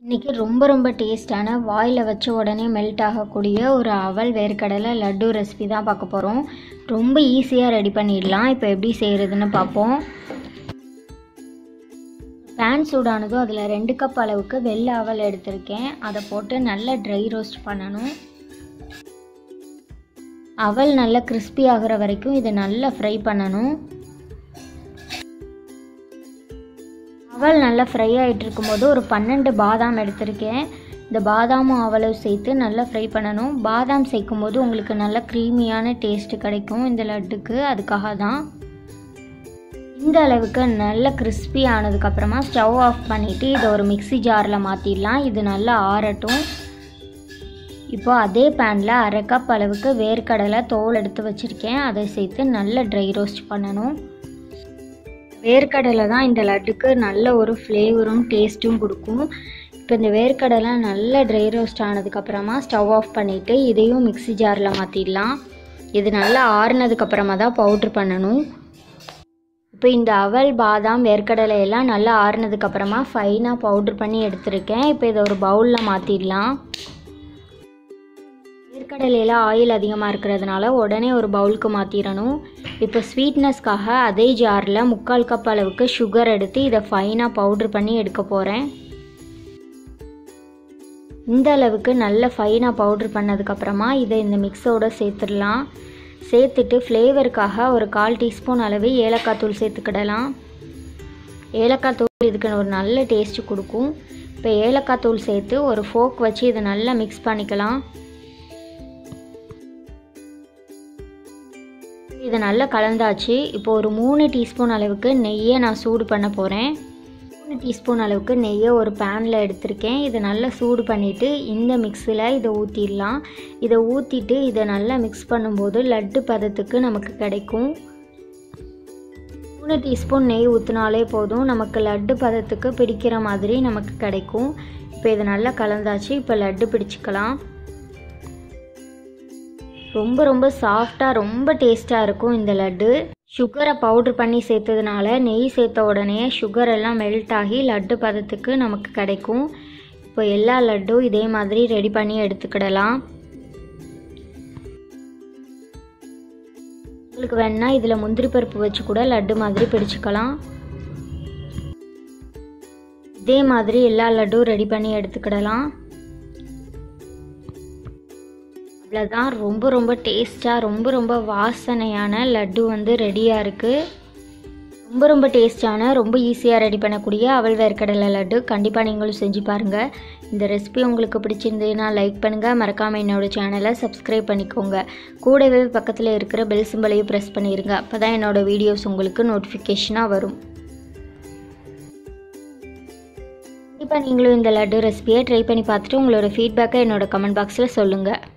இன்றைக்கி ரொம்ப ரொம்ப டேஸ்டான வாயில் வச்ச உடனே மெல்ட் ஆகக்கூடிய ஒரு அவல் வேர்க்கடலை லட்டு ரெசிபி தான் பார்க்க போகிறோம் ரொம்ப ஈஸியாக ரெடி பண்ணிடலாம் இப்போ எப்படி செய்கிறதுன்னு பார்ப்போம் பேன் சூடானதும் அதில் ரெண்டு கப் அளவுக்கு வெள்ளை அவல் எடுத்திருக்கேன் அதை போட்டு நல்லா ட்ரை ரோஸ்ட் பண்ணணும் அவல் நல்லா கிறிஸ்பி ஆகிற வரைக்கும் இதை நல்லா ஃப்ரை பண்ணணும் அவல் நல்லா ஃப்ரை ஆகிட்டு இருக்கும்போது ஒரு பன்னெண்டு பாதாம் எடுத்திருக்கேன் இந்த பாதாமும் அவலும் சேர்த்து நல்லா ஃப்ரை பண்ணணும் பாதாம் சேர்க்கும் போது உங்களுக்கு நல்ல க்ரீமியான டேஸ்ட்டு கிடைக்கும் இந்த லட்டுக்கு அதுக்காக தான் இந்த அளவுக்கு நல்ல கிறிஸ்பி ஆனதுக்கப்புறமா ஸ்டவ் ஆஃப் பண்ணிவிட்டு இதை ஒரு மிக்சி ஜாரில் மாற்றிடலாம் இது நல்லா ஆறட்டும் இப்போ அதே பேனில் அரை கப் அளவுக்கு வேர்க்கடலை தோல் எடுத்து வச்சுருக்கேன் அதை சேர்த்து நல்லா ட்ரை ரோஸ்ட் பண்ணணும் வேர்க்கடலை தான் இந்த லட்டுக்கு நல்ல ஒரு ஃப்ளேவரும் டேஸ்ட்டும் கொடுக்கும் இப்போ இந்த வேர்க்கடலை நல்லா ட்ரை ரோஸ்ட் ஆனதுக்கப்புறமா ஸ்டவ் ஆஃப் பண்ணிவிட்டு இதையும் மிக்சி ஜாரில் மாற்றிடலாம் இது நல்லா ஆறுனதுக்கப்புறமா தான் பவுட்ரு பண்ணணும் இப்போ இந்த அவல் பாதாம் வேர்க்கடலை எல்லாம் நல்லா ஆறுனதுக்கப்புறமா ஃபைனாக பவுட்ரு பண்ணி எடுத்திருக்கேன் இப்போ இதை ஒரு பவுலில் மாற்றிடலாம் வேர்க்கடலையில் ஆயில் அதிகமாக இருக்கிறதுனால உடனே ஒரு பவுலுக்கு மாற்றிடணும் இப்போ ஸ்வீட்னஸ்க்காக அதே ஜாரில் முக்கால் கப் அளவுக்கு சுகர் எடுத்து இதை ஃபைனாக பவுட்ரு பண்ணி எடுக்க போகிறேன் இந்த அளவுக்கு நல்ல ஃபைனாக பவுட்ரு பண்ணதுக்கப்புறமா இதை இந்த மிக்ஸோடு சேர்த்துடலாம் சேர்த்துட்டு ஃப்ளேவருக்காக ஒரு கால் டீஸ்பூன் அளவு ஏலக்காய் தூள் சேர்த்துக்கிடலாம் ஏலக்காய் தூள் இதுக்கு ஒரு நல்ல டேஸ்ட்டு கொடுக்கும் இப்போ ஏலக்காய் தூள் சேர்த்து ஒரு ஃபோக் வச்சு இதை நல்லா மிக்ஸ் பண்ணிக்கலாம் இதை நல்லா கலந்தாச்சு இப்போ ஒரு மூணு டீஸ்பூன் அளவுக்கு நெய்யை நான் சூடு பண்ண போகிறேன் மூணு டீஸ்பூன் அளவுக்கு நெய்யை ஒரு பேனில் எடுத்திருக்கேன் இதை நல்லா சூடு பண்ணிவிட்டு இந்த மிக்ஸில் இதை ஊற்றிடலாம் இதை ஊற்றிட்டு இதை நல்லா மிக்ஸ் பண்ணும்போது லட்டு பதத்துக்கு நமக்கு கிடைக்கும் மூணு டீஸ்பூன் நெய் ஊற்றினாலே போதும் நமக்கு லட்டு பதத்துக்கு பிடிக்கிற மாதிரி நமக்கு கிடைக்கும் இப்போ இதை நல்லா கலந்தாச்சு இப்போ லட்டு பிடிச்சிக்கலாம் ரொம்ப ரொம்ப சாஃப்டாக ரொம்ப டேஸ்ட்டாக இருக்கும் இந்த லட்டு சுகரை பவுட்ரு பண்ணி சேர்த்ததுனால நெய் சேர்த்த உடனே சுகர் எல்லாம் மெல்ட் ஆகி லட்டு பதத்துக்கு நமக்கு கிடைக்கும் இப்போ எல்லா லட்டும் இதே மாதிரி ரெடி பண்ணி எடுத்துக்கிடலாம் உங்களுக்கு வேணால் இதில் முந்திரி பருப்பு வச்சு கூட லட்டு மாதிரி பிடிச்சிக்கலாம் இதே மாதிரி எல்லா லட்டும் ரெடி பண்ணி எடுத்துக்கிடலாம் அவ்வளோதான் ரொம்ப ரொம்ப டேஸ்ட்டாக ரொம்ப ரொம்ப வாசனையான லட்டு வந்து ரெடியாக இருக்குது ரொம்ப ரொம்ப டேஸ்டான ரொம்ப ஈஸியாக ரெடி பண்ணக்கூடிய அவல் வேர்க்கடலை லட்டு கண்டிப்பாக நீங்களும் செஞ்சு பாருங்கள் இந்த ரெசிபி உங்களுக்கு பிடிச்சிருந்ததுன்னா லைக் பண்ணுங்கள் மறக்காமல் என்னோடய சேனலை சப்ஸ்கிரைப் பண்ணிக்கோங்க கூடவே பக்கத்தில் இருக்கிற பெல் சிம்பலையும் ப்ரெஸ் பண்ணிடுங்க அப்போ தான் என்னோடய வீடியோஸ் உங்களுக்கு நோட்டிஃபிகேஷனாக வரும் கண்டிப்பாக நீங்களும் இந்த லட்டு ரெசிபியை ட்ரை பண்ணி பார்த்துட்டு உங்களோட ஃபீட்பேக்கை என்னோடய கமெண்ட் பாக்ஸில் சொல்லுங்கள்